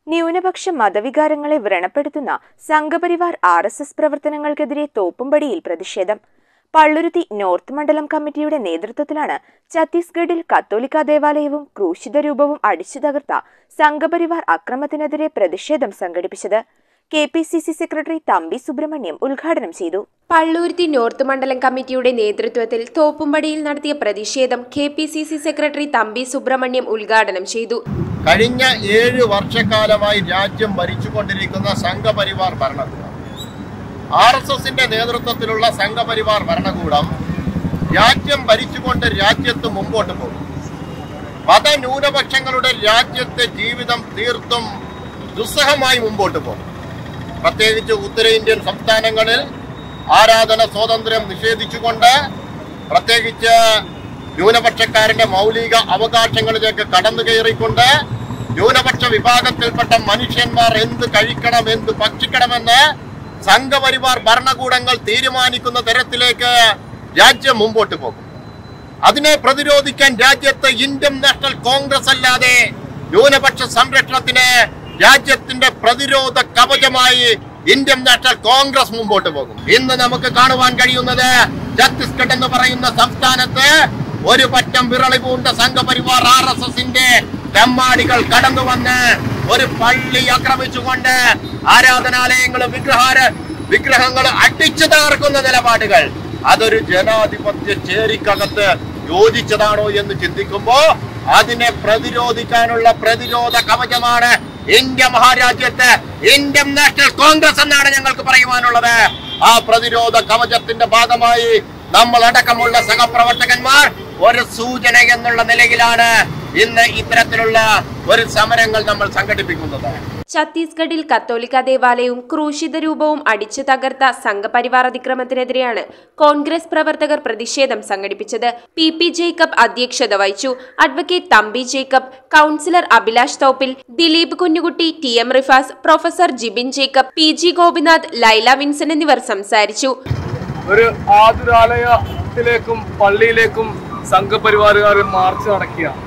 ന്യൂനപക്ഷ മതവികാരങ്ങളെ വ്രണപ്പെടുത്തുന്ന സംഘപരിവാർ ആർ എസ് എസ് പ്രവർത്തനങ്ങൾക്കെതിരെ തോപ്പുംപടിയിൽ പ്രതിഷേധം പള്ളുരുത്തി നോർത്ത് മണ്ഡലം കമ്മിറ്റിയുടെ നേതൃത്വത്തിലാണ് ഛത്തീസ്ഗഡിൽ കത്തോലിക്ക ദേവാലയവും ക്രൂശിത രൂപവും അടിച്ചു തകർത്ത സംഘപരിവാർ അക്രമത്തിനെതിരെ പ്രതിഷേധം സംഘടിപ്പിച്ചത് K P C C secretary Thampi Subrahmanyam ഉദ്ഘാടനം ചെയ്തു പള്ളൂരുത്തി നോർത്ത് മണ്ഡലം കമ്മിറ്റിയുടെ നേതൃത്വത്തിൽ തോപ്പുംപടിയിൽ നടത്തിയ പ്രതിഷേധം K P C C secretary Thampi Subrahmanyam ഉദ്ഘാടനം ചെയ്തു കഴിഞ്ഞ ഏഴ് വർഷക്കാലമായി രാജ്യം ഭരിച്ചുകൊണ്ടിരിക്കുന്ന സംഘപരിവാർ ഭരണകൂടം ആർ എസ് എസിന്റെ നേതൃത്വത്തിലുള്ള സംഘപരിവാർ ഭരണകൂടം രാജ്യം ഭരിച്ചുകൊണ്ട് രാജ്യത്ത് മുമ്പോട്ട് പോകും മതന്യൂനപക്ഷങ്ങളുടെ രാജ്യത്തെ ജീവിതം തീർത്തും ദുസ്സഹമായി മുമ്പോട്ട് പോകും പ്രത്യേകിച്ച് ഉത്തരേന്ത്യൻ സംസ്ഥാനങ്ങളിൽ ആരാധന സ്വാതന്ത്ര്യം നിഷേധിച്ചുകൊണ്ട് പ്രത്യേകിച്ച് ന്യൂനപക്ഷക്കാരന്റെ മൗലിക അവകാശങ്ങളിലേക്ക് കടന്നു കയറിക്കൊണ്ട് ന്യൂനപക്ഷ വിഭാഗത്തിൽപ്പെട്ട മനുഷ്യന്മാർ എന്ത് കഴിക്കണം എന്ത് ഭക്ഷിക്കണമെന്ന് സംഘപരിവാർ ഭരണകൂടങ്ങൾ തീരുമാനിക്കുന്ന തരത്തിലേക്ക് രാജ്യം മുമ്പോട്ട് പോകും അതിനെ പ്രതിരോധിക്കാൻ രാജ്യത്ത് ഇന്ത്യൻ നാഷണൽ കോൺഗ്രസ് അല്ലാതെ ന്യൂനപക്ഷ സംരക്ഷണത്തിന് രാജ്യത്തിന്റെ പ്രതിരോധ കവചമായി ഇന്ത്യൻ നാഷണൽ കോൺഗ്രസ് മുമ്പോട്ട് പോകും ഇന്ന് നമുക്ക് കാണുവാൻ കഴിയുന്നത് ഛത്തീസ്ഗഡ് എന്ന് പറയുന്ന സംസ്ഥാനത്ത് ഒരു പറ്റം വിറളി പൂണ്ട സംഘപരിവാർ ആർ എസ് എസിന്റെ തെമ്മാടികൾ കടന്നു വന്ന് ഒരു പള്ളി ആക്രമിച്ചുകൊണ്ട് ആരാധനാലയങ്ങളും വിഗ്രഹാര വിഗ്രഹങ്ങൾ അടിച്ചു തകർക്കുന്ന നിലപാടുകൾ അതൊരു ജനാധിപത്യ ചേരിക്കകത്ത് യോജിച്ചതാണോ എന്ന് ചിന്തിക്കുമ്പോ അതിനെ പ്രതിരോധിക്കാനുള്ള പ്രതിരോധ കവചമാണ് ഇന്ത്യ മഹാരാജ്യത്ത് ഇന്ത്യൻ നാഷണൽ കോൺഗ്രസ് എന്നാണ് ഞങ്ങൾക്ക് പറയുവാനുള്ളത് ആ പ്രതിരോധ കവചത്തിന്റെ ഭാഗമായി നമ്മൾ അടക്കമുള്ള സഹപ്രവർത്തകന്മാർ ഒരു സൂചന എന്നുള്ള നിലയിലാണ് ഇന്ന് ഇത്തരത്തിലുള്ള ഒരു സമരങ്ങൾ നമ്മൾ സംഘടിപ്പിക്കുന്നത് ഛത്തീസ്ഗഡിൽ കത്തോലിക്ക ദേവാലയവും ക്രൂശിത രൂപവും അടിച്ചു തകർത്ത സംഘപരിവാർ അതിക്രമത്തിനെതിരെയാണ് കോൺഗ്രസ് പ്രവർത്തകർ പ്രതിഷേധം സംഘടിപ്പിച്ചത് പി പി ജേക്കബ് അധ്യക്ഷത വഹിച്ചു advocate Thampi Jacob councillor Abhilash Thoppil Dileep Kunjukutty T M Rifas professor Jibin Jacob P G Gopinath Laila Vinson എന്നിവർ സംസാരിച്ചു ഒരു ആതുരാലയത്തിലേക്കും പള്ളിയിലേക്കും സംഘപരിവാറുകാർ മാർച്ച് നടക്കുകയാണ്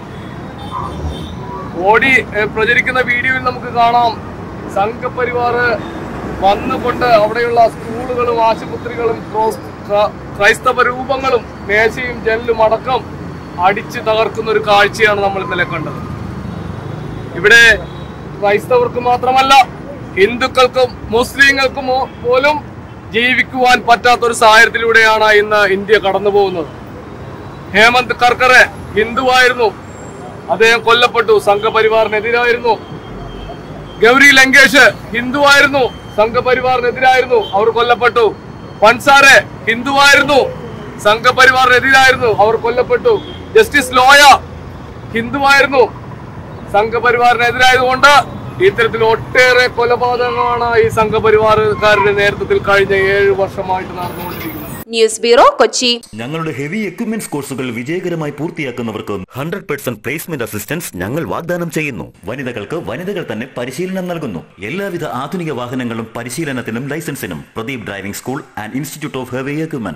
ഓടി ഏഹ്, പ്രചരിക്കുന്ന വീഡിയോയിൽ നമുക്ക് കാണാം സംഘപരിവാർ വന്നുകൊണ്ട് അവിടെയുള്ള സ്കൂളുകളും ആശുപത്രികളും ക്രോസ് ക്ര- ക്രൈസ്തവ രൂപങ്ങളും മേശയും ജനലും അടക്കം അടിച്ചു തകർക്കുന്ന ഒരു കാഴ്ചയാണ് നമ്മൾ ഇന്നലെ കണ്ടത് ഇവിടെ ക്രൈസ്തവർക്ക് മാത്രമല്ല ഹിന്ദുക്കൾക്കും മുസ്ലിങ്ങൾക്കും മോ- പോലും ജീവിക്കുവാൻ പറ്റാത്ത ഒരു സാഹചര്യത്തിലൂടെയാണ് ഇന്ന് ഇന്ത്യ കടന്നു പോകുന്നത് ഹേമന്ത് കർക്കറെ ഹിന്ദുവായിരുന്നു അദ്ദേഹം കൊല്ലപ്പെട്ടു സംഘപരിവാറിനെതിരായിരുന്നു ഗൗരി ലങ്കേഷ് ഹിന്ദുവായിരുന്നു സംഘപരിവാറിനെതിരായിരുന്നു അവർ കൊല്ലപ്പെട്ടു പൻസാരെ ഹിന്ദുവായിരുന്നു സംഘപരിവാറിനെതിരായിരുന്നു അവർ കൊല്ലപ്പെട്ടു ജസ്റ്റിസ് ലോയ ഹിന്ദുവായിരുന്നു സംഘപരിവാറിനെതിരായതുകൊണ്ട് ഇത്തരത്തിൽ ഒട്ടേറെ കൊലപാതകങ്ങളാണ് ഈ സംഘപരിവാറുകാരുടെ നേതൃത്വത്തിൽ കഴിഞ്ഞ ഏഴ് വർഷമായിട്ട് നടന്നുകൊണ്ടിരിക്കുന്നത് ന്യൂസ് ബ്യൂറോ കൊച്ചി ഞങ്ങളുടെ ഹെവി എക്വിപ്മെന്റ്സ് കോഴ്സുകൾ വിജയകരമായി പൂർത്തിയാക്കുന്നവർക്ക് ഹൺഡ്രഡ് പെർസെന്റ് പ്ലേസ്മെന്റ് അസിസ്റ്റൻസ് ഞങ്ങൾ വാഗ്ദാനം ചെയ്യുന്നു വനിതകൾക്ക് വനിതകൾ തന്നെ പരിശീലനം നൽകുന്നു എല്ലാവിധ ആധുനിക വാഹനങ്ങളും പരിശീലനത്തിനും ലൈസൻസിനും Pradeep driving school and institute of heavy equipment